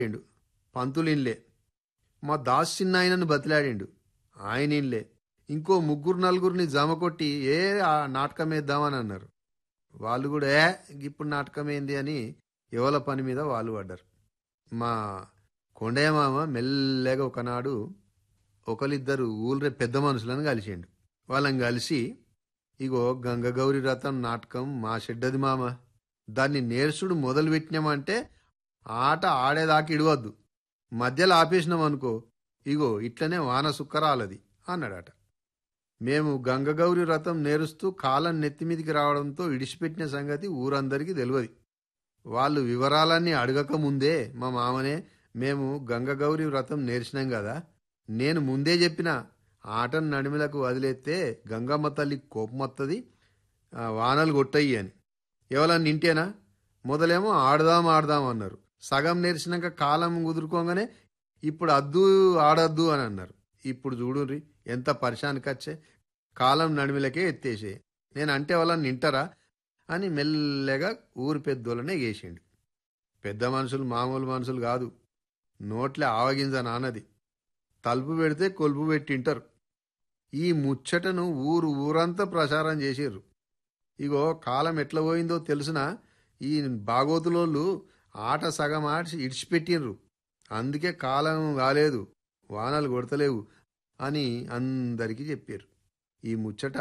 బతిలాడిండు పంతులిన్లే మా దాస్ చిన్న ఆయనను బతిలాడిండు ఆయన ఇన్లే ఇంకో ముగ్గురు నలుగురిని జమ కొట్టి ఏ ఆ నాటకం వేద్దామని అన్నారు వాళ్ళు కూడా ఏ ఇప్పుడు నాటకం ఏంది అని ఎవల పని మీద వాళ్ళు పడ్డారు మా కొండయ్య మామ మెల్లగా ఒకనాడు ఒకరిద్దరు ఊళ్ళో పెద్ద మనుషులను కలిసిండు వాళ్ళని కలిసి ఇగో గంగ గౌరి రథం నాటకం మా షెడ్డది మామ దాన్ని నేర్చుడు మొదలు పెట్టినామంటే ఆట ఆడేదాకా ఇడవద్దు మధ్యలో ఆపేసినాం అనుకో ఇగో ఇట్లనే వాన సుక్కరాలది అన్నాడట మేము గంగగౌరి రథం నేరుస్తూ కాలం నెత్తిమీదికి రావడంతో ఇడిచిపెట్టిన సంగతి ఊరందరికీ తెలియదు వాళ్ళు వివరాలన్నీ అడగక ముందే మా మామనే మేము గంగగౌరి వ్రతం నేర్చినాం కదా నేను ముందే చెప్పిన ఆటను నడిమిలకు వదిలేస్తే గంగమ్మ తల్లి కోపమత్తది ఆ, వానలు కొట్టయి అని ఎవరన్నా నింటేనా మొదలేమో ఆడదాం ఆడదాం అన్నారు సగం నేర్చినాక కాలం కుదురుకోగానే ఇప్పుడు అద్దు ఆడద్దు అని అన్నారు ఇప్పుడు చూడుర్రి ఎంత పరిశానికి వచ్చే కాలం నడిమిలకే ఎత్తేసే నేను అంటే వాళ్ళని నింటారా అని మెల్లగా ఊరి పెద్దోళ్ళనే వేసిండు పెద్ద మనుషులు మామూలు మనుషులు కాదు నోట్లే ఆవగింజ నాన్నది తలుపు పెడితే కొలుపు పెట్టింటారు ఈ ముచ్చటను ఊరు ఊరంతా ప్రచారం చేసిర్రు ఇగో కాలం ఎట్లా పోయిందో తెలిసిన ఈ బాగోతులోళ్ళు ఆట సగం ఆడి ఇడిచిపెట్టిండ్రు అందుకే కాలం కాలేదు వానలు కొడతలేవు అని అందరికీ చెప్పారు ఈ ముచ్చట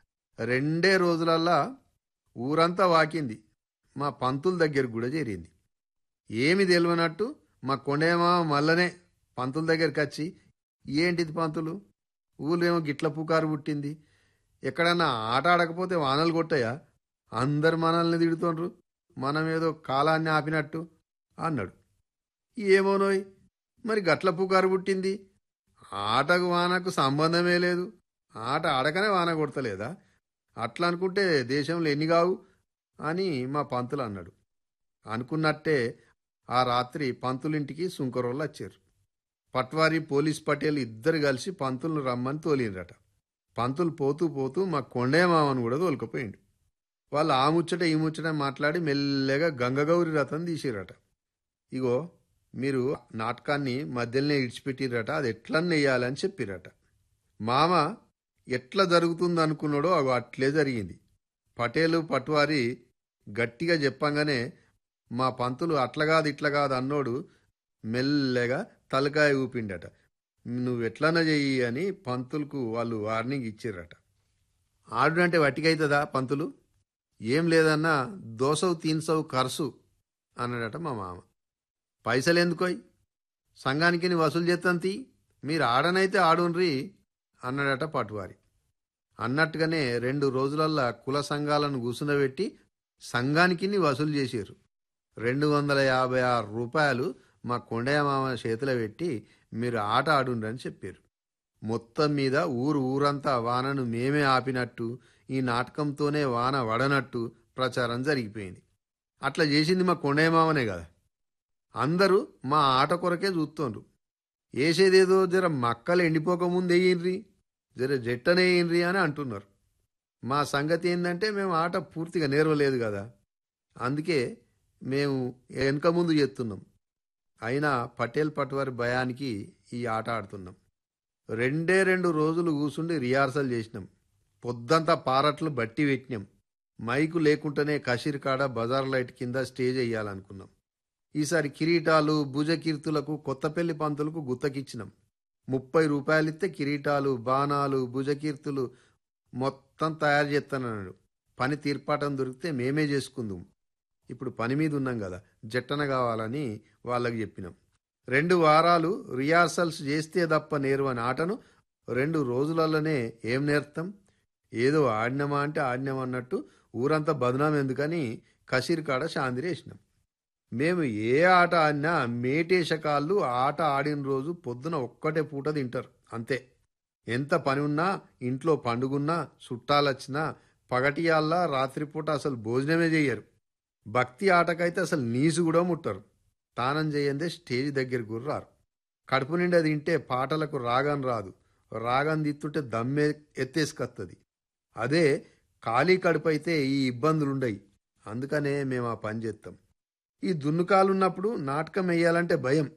రెండే రోజులల్లా ఊరంతా వాకింది మా పంతుల దగ్గరకు కూడా చేరింది ఏమి తెలియనట్టు మా కొండేమా మల్లనే పంతుల దగ్గరికి వచ్చి ఏంటిది పంతులు ఊళ్ళేమో గిట్ల పుకారు పుట్టింది ఎక్కడన్నా ఆట ఆడకపోతే వానలు కొట్టాయా అందరు మనల్ని తిడుతుండ్రు మనం ఏదో కాలాన్ని ఆపినట్టు అన్నాడు ఏమోనోయ్ మరి గట్ల పుకారు పుట్టింది ఆటకు వానకు సంబంధమే లేదు ఆట ఆడకనే వాన కొడతలేదా అట్లా అనుకుంటే దేశంలో ఎన్ని కావు అని మా పంతులు అన్నాడు అనుకున్నట్టే ఆ రాత్రి పంతులింటికి సుంకరోళ్ళు వచ్చారు పట్వారి పోలీస్ పటేల్ ఇద్దరు కలిసి పంతులను రమ్మని తోలిండ్రట పంతులు పోతూ పోతూ మా కొండయ్య మామను కూడా తోలుకపోయిండు వాళ్ళు ఆ ముచ్చట ఈ ముచ్చట మాట్లాడి మెల్లగా గంగగౌరి రథం తీసిరట ఇగో మీరు నాటకాన్ని మధ్యలోనే ఇడిచిపెట్టిరట అది ఎట్లన్నా వేయాలని చెప్పిరట మామ ఎట్లా జరుగుతుంది అనుకున్నాడో అగో అట్లే జరిగింది పటేలు పట్వారి గట్టిగా చెప్పంగానే మా పంతులు అట్లా కాదు ఇట్లా కాదు అన్నోడు మెల్లగా తలకాయ ఊపిండట నువ్వు ఎట్లన్నా చెయ్యి అని పంతులకు వాళ్ళు వార్నింగ్ ఇచ్చిర్రట ఆడు అంటే వట్టికైతుందా పంతులు ఏం లేదన్నా దోసవు తీన్సవు ఖర్సు అన్నాడట మా మామ పైసలు ఎందుకోయ్ సంఘానికి నీ వసూలు చేస్తాంతి మీరు ఆడనైతే ఆడుండ్రి అన్నాడట పటువారి అన్నట్టుగానే రెండు రోజులల్లా కుల సంఘాలను కూసునబెట్టి సంఘానికి వసూలు చేసారు రెండు వందల యాభై ఆరు రూపాయలు మా కొండయ్య మామ చేతిలో పెట్టి మీరు ఆట ఆడుండ్రని చెప్పారు మొత్తం మీద ఊరు ఊరంతా వానను మేమే ఆపినట్టు ఈ నాటకంతోనే వాన వడనట్టు ప్రచారం జరిగిపోయింది అట్లా చేసింది మా కొండయ్య మామనే కదా అందరూ మా ఆట కొరకే చూస్తోండ్రు వేసేదేదో జర మక్కలు ఎండిపోకముందు వేయండ్రి జర జట్టనేయండ్రి అని అంటున్నారు మా సంగతి ఏంటంటే మేము ఆట పూర్తిగా నేర్వలేదు కదా అందుకే మేము వెనక ముందు చేస్తున్నాం అయినా పటేల్ పట్వారి భయానికి ఈ ఆట ఆడుతున్నాం రెండే రెండు రోజులు కూసుండి రిహార్సల్ చేసినాం పొద్దంతా పారట్లు బట్టి పెట్టినాం మైకు లేకుండానే కషీర్ కాడ బజార్ లైట్ కింద స్టేజ్ వేయాలనుకున్నాం ఈసారి కిరీటాలు భుజకీర్తులకు కొత్తపల్లి పంతులకు గుత్తకిచ్చినాం ముప్పై రూపాయలిస్తే కిరీటాలు బాణాలు భుజకీర్తులు మొత్తం తయారు చేస్తానన్నాడు పని తీర్పాటం దొరికితే మేమే చేసుకుందాం ఇప్పుడు పని మీద ఉన్నాం కదా జట్టన కావాలని వాళ్ళకి చెప్పినాం రెండు వారాలు రిహార్సల్స్ చేస్తే తప్ప నేర్వని ఆటను రెండు రోజులలోనే ఏం నేర్తాం ఏదో ఆడినామా అంటే ఆడినాం అన్నట్టు ఊరంతా బదనాం ఎందుకని కసీర్ కాడ శాంతిరేసినాం మేము ఏ ఆట ఆడినా మేటేశకాళ్ళు ఆట ఆడిన రోజు పొద్దున ఒక్కటే పూట తింటారు అంతే ఎంత పని ఉన్నా ఇంట్లో పండుగున్నా చుట్టాలొచ్చినా పగటియాల్లా రాత్రిపూట అసలు భోజనమే చెయ్యరు భక్తి ఆటకైతే అసలు నీసు కూడా ముట్టరు తానం చేయందే స్టేజ్ దగ్గరకు కూడా రారు కడుపు నిండా తింటే పాటలకు రాగం రాదు రాగం తిత్తుంటే దమ్మే ఎత్తేసుకొస్తుంది అదే ఖాళీ కడుపు అయితే ఈ ఇబ్బందులు ఉండయి అందుకనే మేము ఆ పని చేస్తాం ఈ దున్నుకాలున్నప్పుడు నాటకం వెయ్యాలంటే భయం